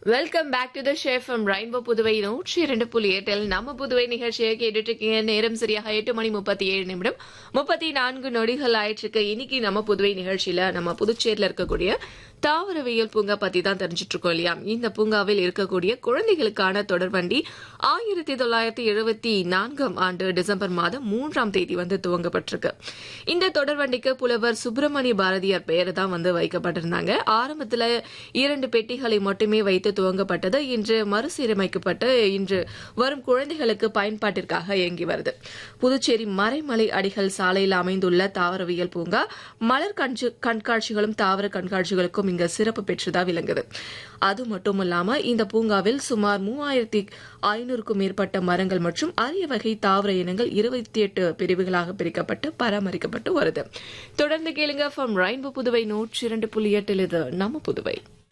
welcome back to the chef from Rainbow Puduvai நூற்றி இரண்டு புள்ளி எட்டில் நம்ம புதுவை நிகழ்ச்சியை கேட்டுட்டு இருக்கீங்க நேரம் சரியாக எட்டு மணி முப்பத்தி ஏழு நிமிடம் முப்பத்தி நான்கு நொடிகள் ஆயிட்டு இருக்கு இன்னைக்கு நம்ம புதுவை நிகழ்ச்சியில நம்ம புதுச்சேரியில இருக்கக்கூடிய தாவரவியல் பூங்கா பத்தி தான் தெரிஞ்சிட்டு இருக்கோம் இல்லையா இந்த பூங்காவில் இருக்கக்கூடிய குழந்தைகளுக்கான தொடர்வண்டி ஆயிரத்தி தொள்ளாயிரத்தி எழுபத்தி நான்காம் ஆண்டு டிசம்பர் மாதம் மூன்றாம் தேதி வந்து துவங்கப்பட்டிருக்கு இந்த தொடர்வண்டிக்கு புலவர் சுப்பிரமணிய பாரதியார் பெயர் தான் வந்து வைக்கப்பட்டிருந்தாங்க ஆரம்பத்துல இரண்டு பெட்டிகளை மட்டுமே வைத்து துவங்கப்பட்டது இன்று மறுசீரமைக்கப்பட்டு இன்று வரும் குழந்தைகளுக்கு பயன்பாட்டிற்காக இயங்கி வருது புதுச்சேரி மறைமலை அடிகள் சாலையில் அமைந்துள்ள தாவரவியல் பூங்கா மலர் கண்சு- கண்காட்சிகளும் தாவர கண்காட்சிகளுக்கும் இங்கு சிறப்பு பெற்றதா விளங்குது அது மட்டும் இல்லாம இந்த பூங்காவில் சுமார் மூவாயிரத்தி ஐநூறுக்கும் மேற்பட்ட மரங்கள் மற்றும் அரிய வகை தாவர இனங்கள் இருபத்தி எட்டு பிரிவுகளாக பிரிக்கப்பட்டு பராமரிக்கப்பட்டு வருது தொடர்ந்து கேளுங்க ஃப்ரம் ரெயின்போ புதுவை நூற்றி இரண்டு புள்ளி எட்டில் இது நம்ம புதுவை